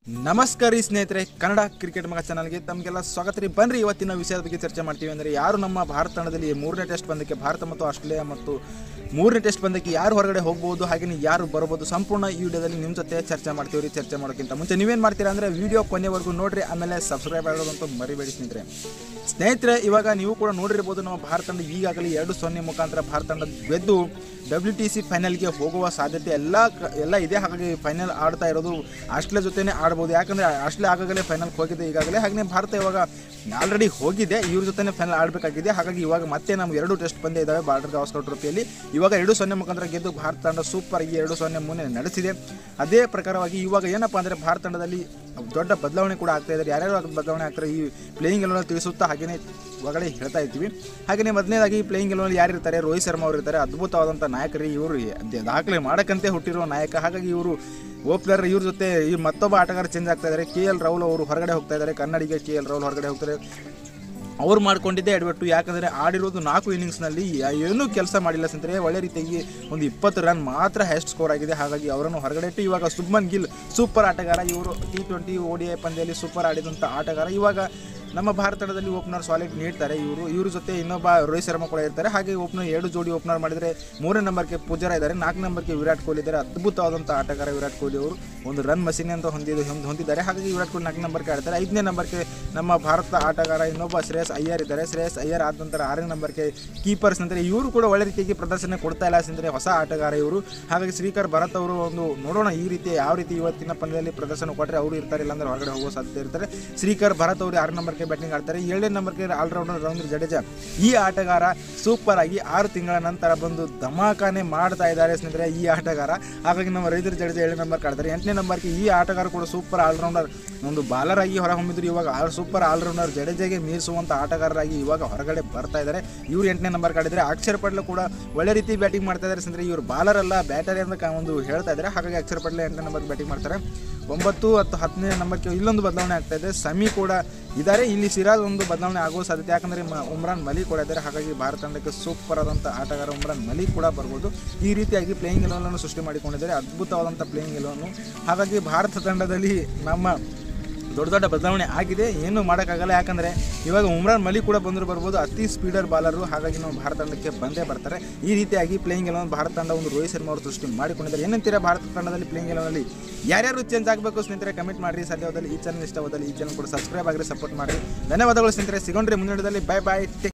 ನಮಸ್ಕಾರ ರೀ ಸ್ನೇಹಿತರೆ ಕನ್ನಡ ಕ್ರಿಕೆಟ್ ಮಗ ಚಾನಲ್ಗೆ ತಮಗೆಲ್ಲ ಸ್ವಾಗತ ರೀ ಬನ್ರಿ ಇವತ್ತಿನ ವಿಷಯದ ಬಗ್ಗೆ ಚರ್ಚೆ ಮಾಡ್ತೀವಿ ಅಂದರೆ ಯಾರು ನಮ್ಮ ಭಾರತ ತಂಡದಲ್ಲಿ ಮೂರನೇ ಟೆಸ್ಟ್ ಪಂದ್ಯಕ್ಕೆ ಭಾರತ ಮತ್ತು ಆಸ್ಟ್ರೇಲಿಯಾ ಮತ್ತು ಮೂರನೇ ಟೆಸ್ಟ್ ಪಂದ್ಯಕ್ಕೆ ಯಾರು ಹೊರಗಡೆ ಹೋಗ್ಬೋದು ಹಾಗೆ ಯಾರು ಬರ್ಬೋದು ಸಂಪೂರ್ಣ ಈ ವಿಡಿಯೋದಲ್ಲಿ ನಿಮ್ಮ ಜೊತೆ ಚರ್ಚೆ ಮಾಡ್ತೀವಿ ರೀ ಚರ್ಚೆ ಮಾಡೋಕ್ಕಿಂತ ಮುಂಚೆ ನೀವೇನು ಮಾಡ್ತೀರಾ ಅಂದರೆ ವಿಡಿಯೋ ಕೊನೆವರೆಗೂ ನೋಡ್ರಿ ಆಮೇಲೆ ಸಬ್ಸ್ಕ್ರೈಬ್ ಆಗೋದಂತೂ ಮರಿಬೇಡಿ ಸ್ನೇಹಿತರೆ ಸ್ನೇಹಿತರೆ ಇವಾಗ ನೀವು ಕೂಡ ನೋಡಿರ್ಬೋದು ನಮ್ಮ ಭಾರತ ತಂಡ ಈಗಾಗಲೇ ಎರಡು ಸೊನ್ನೆ ಮುಖಾಂತರ ಭಾರತ ತಂಡ ಗೆದ್ದು ಡಬ್ಲ್ಯೂ ಟಿ ಸಿ ಫೈನಲ್ಗೆ ಹೋಗುವ ಸಾಧ್ಯತೆ ಎಲ್ಲ ಕ- ಎಲ್ಲ ಇದೆ ಹಾಗಾಗಿ ಫೈನಲ್ ಆಡ್ತಾ ಇರೋದು ಆಸ್ಟ್ರೇಲಿಯಾ ಜೊತೆನೇ ಆಡ್ಬೋದು ಯಾಕಂದರೆ ಆಸ್ಟ್ರೇಲಿಯಾ ಆಗಾಗಲೇ ಫೈನಲ್ಗೆ ಹೋಗಿದೆ ಈಗಾಗಲೇ ಹಾಗೆ ಭಾರತ ಇವಾಗ ಆಲ್ರೆಡಿ ಹೋಗಿದೆ ಇವ್ರ ಜೊತೆನೇ ಫೈನಲ್ ಆಡಬೇಕಾಗಿದೆ ಹಾಗಾಗಿ ಇವಾಗ ಮತ್ತೆ ನಮ್ಮ ಎರಡು ಟೆಸ್ಟ್ ಪಂದ್ಯ ಇದ್ದಾವೆ ಬಾರ್ಡರ್ ಗವಾಸ್ಕರ್ ಟ್ರೋಫಿಯಲ್ಲಿ ಇವಾಗ ಎರಡು ಸೊನ್ನೆ ಮುಖಾಂತರ ಗೆದ್ದು ಭಾರತ ತಂಡ ಸೂಪರ್ ಆಗಿ ಎರಡು ಸೊನ್ನೆ ಮುನ್ನೆ ನಡೆಸಿದೆ ಅದೇ ಪ್ರಕಾರವಾಗಿ ಇವಾಗ ಏನಪ್ಪ ಅಂದರೆ ಭಾರತ ತಂಡದಲ್ಲಿ ದೊಡ್ಡ ಬದಲಾವಣೆ ಕೂಡ ಆಗ್ತಾ ಇದ್ದಾರೆ ಯಾರ್ಯಾರು ಬದಲಾವಣೆ ಆಗ್ತಾರೆ ಈ ಪ್ಲೇಯಿಂಗ್ ಎಲ್ಲ ತಿಳಿಸುತ್ತಾ ಹಾಗೆಯೇ ಒಳಗಡೆ ಹೇಳ್ತಾ ಇರ್ತೀವಿ ಹಾಗೆಯೇ ಮೊದಲನೇದಾಗಿ ಪ್ಲೇಯಿಂಗ್ ಎಲೆವಲ್ಲಿ ಯಾರು ಇರ್ತಾರೆ ರೋಹಿತ್ ಶರ್ಮಾ ಅವರು ಇರ್ತಾರೆ ಅದ್ಭುತವಾದಂಥ ನಾಯಕರು ಇವರು ದಾಖಲೆ ಮಾಡಕ್ಕಂತೆ ಹುಟ್ಟಿರೋ ನಾಯಕ ಹಾಗಾಗಿ ಇವರು ಓಪನರ್ ಇವ್ರ ಜೊತೆ ಈ ಮತ್ತೊಬ್ಬ ಆಟಗಾರ ಚೇಂಜ್ ಆಗ್ತಾ ಇದ್ದಾರೆ ಕೆ ಎಲ್ ರಾಹುಲ್ ಅವರು ಹೊರಗಡೆ ಹೋಗ್ತಾ ಇದ್ದಾರೆ ಕನ್ನಡಿಗ ಕೆ ಎಲ್ ರಾಹುಲ್ ಹೊರಗಡೆ ಹೋಗ್ತಾರೆ ಅವ್ರು ಮಾಡ್ಕೊಂಡಿದ್ದೆ ಎಡವಟ್ಟು ಯಾಕಂದರೆ ಆಡಿರೋದು ನಾಲ್ಕು ಇನ್ನಿಂಗ್ಸ್ನಲ್ಲಿ ಏನೂ ಕೆಲಸ ಮಾಡಿಲ್ಲ ಸ್ನೇಹಿತರೆ ಒಳ್ಳೆ ರೀತಿಯಾಗಿ ಒಂದು ಇಪ್ಪತ್ತು ರನ್ ಮಾತ್ರ ಹೈಯೆಸ್ಟ್ ಸ್ಕೋರ್ ಆಗಿದೆ ಹಾಗಾಗಿ ಅವರನ್ನು ಹೊರಗಡೆ ಇಟ್ಟು ಇವಾಗ ಸುಬ್ಮನ್ ಗಿಲ್ ಸೂಪರ್ ಆಟಗಾರ ಇವರು T twenty O D I ಪಂದ್ಯದಲ್ಲಿ ಸೂಪರ್ ಆಡಿದಂಥ ಆಟಗಾರ ಇವಾಗ ನಮ್ಮ ಭಾರತ ತಂಡದಲ್ಲಿ ಓಪನರ್ ಸಾಲಿಡ್ ನೀಡ್ತಾರೆ ಇವರು ಇವ್ರ ಜೊತೆ ಇನ್ನೊಬ್ಬ ರೋಹಿತ್ ಶರ್ಮಾ ಕೂಡ ಇರ್ತಾರೆ ಹಾಗೆ ಓಪನರ್ ಎರಡು ಜೋಡಿ ಓಪನರ್ ಮಾಡಿದರೆ ಮೂರನೇ ನಂಬರ್ಗೆ ಪೂಜಾರ ಇದ್ದಾರೆ ನಾಲ್ಕು ನಂಬರ್ಗೆ ವಿರಾಟ್ ಕೊಹ್ಲಿ ಇದ್ದಾರೆ ಅದ್ಭುತವಾದಂಥ ಆಟಗಾರ ವಿರಾಟ್ ಕೊಹ್ಲಿ ಅವರು ಒಂದು ರನ್ ಮಷೀನ್ ಅಂತ ಹೊಂದಿದ್ದು ಹೊಂದ್- ಹೊಂದಿದ್ದಾರೆ ಹಾಗಾಗಿ ವಿರಾಟ್ ಕೊಹ್ಲಿ ನಾಲ್ಕು ನಂಬರ್ಗೆ ಆಡ್ತಾರೆ ಐದನೇ ನಂಬರ್ಗೆ ನಮ್ಮ ಭಾರತ ಆಟಗಾರ ಇನ್ನೊಬ್ಬ ಶ್ರೇಯಸ್ ಅಯ್ಯರ್ ಇದ್ದಾರೆ ಶ್ರೇಯಸ್ ಅಯ್ಯರ್ ಆದ ನಂತರ ಆರನೇ ನಂಬರ್ಗೆ ಕೀಪರ್ಸ್ ಅಂದರೆ ಇವರು ಕೂಡ ಒಳ್ಳೆ ರೀತಿಯಾಗಿ ಪ್ರದರ್ಶನ ಕೊಡ್ತಾ ಇಲ್ಲ ಅಂದರೆ ಹೊಸ ಆಟಗಾರ ಇವರು ಹಾಗಾಗಿ ಶ್ರೀಕರ್ ಭರತ್ ಅವರು ಒಂದು ನೋಡೋಣ ಈ ರೀತಿ ಯಾವ ರೀತಿ ಇವತ್ತಿನ ಪಂದ್ಯದಲ್ಲಿ ಪ್ರದರ್ಶನ ಕೊಟ್ಟರೆ ಅವರು ಇರ್ತಾರೆ ಇಲ್ಲಾಂದ್ರೆ ಹೊರಗಡೆ ಹೋಗೋ ಸಾಧ್ಯತೆ ಇರ್ತಾರೆ ಶ್ರೀಕರ್ ಭರತ್ ಅವರು ಆರು ನಂಬರ್ಗೆ ಬ್ಯಾಟಿಂಗ್ ಆಡ್ತಾರೆ ಏಳನೇ ನಂಬರ್ಗೆ ಆಲ್ರೌಂಡರ್ ರವೀಂದ್ರ ಜಡೇಜಾ ಈ ಆಟಗಾರ ಸೂಪರ್ ಆಗಿ ಆರು ತಿಂಗಳ ನಂತರ ಬಂದು ಧಮಾಕಾನೆ ಮಾಡ್ತಾ ಇದ್ದಾರೆ ಸ್ನೇಹಿತರೆ ಈ ಆಟಗಾರ ಹಾಗಾಗಿ ನಮ್ಮ ರವೀಂದ್ರ ಜಡೇಜಾ ಏಳನೇ ನಂಬರ್ ಆಡ್ತಾರೆ ಎಂಟನೇ ನಂಬರ್ಗೆ ಈ ಆಟಗಾರ ಕೂಡ ಸೂಪರ್ ಆಲ್ರೌಂಡರ್ ಒಂದು ಬಾಲರ್ ಆಗಿ ಹೊರಹೊಮ್ಮಿದ್ರು ಇವಾಗ ಆ ಸೂಪರ್ ಆಲ್ರೌಂಡರ್ ಜಡೇಜಾಗೆ ಮೀರಿಸುವಂಥ ಆಟಗಾರರಾಗಿ ಇವಾಗ ಹೊರಗಡೆ ಬರ್ತಾ ಇದ್ದಾರೆ ಇವರು ಎಂಟನೇ ನಂಬರ್ ಆಡಿದರೆ ಅಕ್ಷರ್ ಪಟ್ಲ ಕೂಡ ಒಳ್ಳೆ ರೀತಿ ಬ್ಯಾಟಿಂಗ್ ಮಾಡ್ತಾ ಇದ್ದಾರೆ ಸ್ನೇಹಿತರೆ ಇವರು ಬಾಲರ್ ಅಲ್ಲ ಬ್ಯಾಟರ್ ಅಂತ ಕಾ- ಒಂದು ಹೇಳ್ತಾ ಇದ್ದಾರೆ ಹಾಗಾಗಿ ಅಕ್ಷರ್ ಪಟ್ಲ ಎಂಟನೇ ನಂಬರ್ ಬ್ಯಾಟಿಂಗ್ ಮಾಡ್ತಾರೆ ಒಂಬತ್ತು ಹತ್ತು ಹತ್ತನೇ ನಂಬರ್ಗೆ ಇಲ್ಲೊಂದು ಬದಲಾವಣೆ ಆಗ್ತಾ ಇದೆ ಸಮಿ ಕೂಡ ಇದ್ದಾರೆ ಇಲ್ಲಿ ಸಿರಾಜ್ ಒಂದು ಬದಲಾವಣೆ ಆಗುವ ಸಾಧ್ಯತೆ ಯಾಕಂದರೆ ಮ- ಉಮ್ರಾನ್ ಮಲಿಕ್ ಕೂಡ ಇದ್ದಾರೆ ಹಾಗಾಗಿ ಭಾರತ ತಂಡಕ್ಕೆ ಸೂಪರ್ ಆದಂಥ ಆಟಗಾರ ಉಮ್ರಾನ್ ಮಲಿಕ್ ಕೂಡ ಬರ್ಬೋದು ಈ ರೀತಿಯಾಗಿ ಪ್ಲೇಯಿಂಗ್ ಎಲೆವನ್ನು ಸೃಷ್ಟಿ ಮಾಡಿಕೊಂಡಿದ್ದಾರೆ ಅದ್ಭುತವಾದಂಥ ಪ್ಲೇಯಿಂಗ್ ಎಲೆವನ್ನು ಹಾಗಾಗಿ ಭಾರತ ತಂಡದಲ್ಲಿ ನಮ್ಮ ದೊಡ್ಡ ದೊಡ್ಡ ಬದಲಾವಣೆ ಆಗಿದೆ ಏನು ಮಾಡೋಕ್ಕಾಗಲ್ಲ ಯಾಕಂದರೆ ಇವಾಗ ಉಮ್ರಾನ್ ಮಲಿಕ್ ಕೂಡ ಬಂದರೂ ಬರ್ಬೋದು ಅತಿ ಸ್ಪೀಡರ್ ಬಾಲರು ಹಾಗಾಗಿ ನಾವು ಭಾರತ ತಂಡಕ್ಕೆ ಬಂದೇ ಬರ್ತಾರೆ ಈ ರೀತಿಯಾಗಿ ಪ್ಲೇಯಿಂಗ್ ಎಲೆವನ್ನು ಭಾರತ ತಂಡ ಒಂದು ರೋಹಿತ್ ಶರ್ಮಾ ಅವರು ಸೃಷ್ಟಿ ಮಾಡಿಕೊಂಡಿದ್ದಾರೆ ಏನಂತೀರಾ ಭಾರತ ತಂಡದಲ್ಲಿ ಪ್ಲೇಯಿಂಗ್ ಎಲೆವಲ್ಲಿ ಯಾರ್ಯಾರು ಚೇಂಜ್ ಆಗಬೇಕು ಸ್ನೇಹಿತರೆ ಕಮೆಂಟ್ ಮಾಡಿರಿ ಸಾಧ್ಯವಾದಲ್ಲಿ ಈ ಚಾನಲ್ ಇಷ್ಟವಾದಲ್ಲಿ ಈ ಚಾನಲ್ ಕೂಡ ಸಬ್ಸ್ಕ್ರೈಬ್ ಆಗಿರಿ ಸಪೋರ್ಟ್ ಮಾಡಿ ಧನ್ಯವಾದಗಳು ಸ್ನೇಹಿತರೆ ಸಿಗೋಣ್ರಿ ಮುಂದಿನದಲ್ಲಿ ಬೈ ಬಾಯ್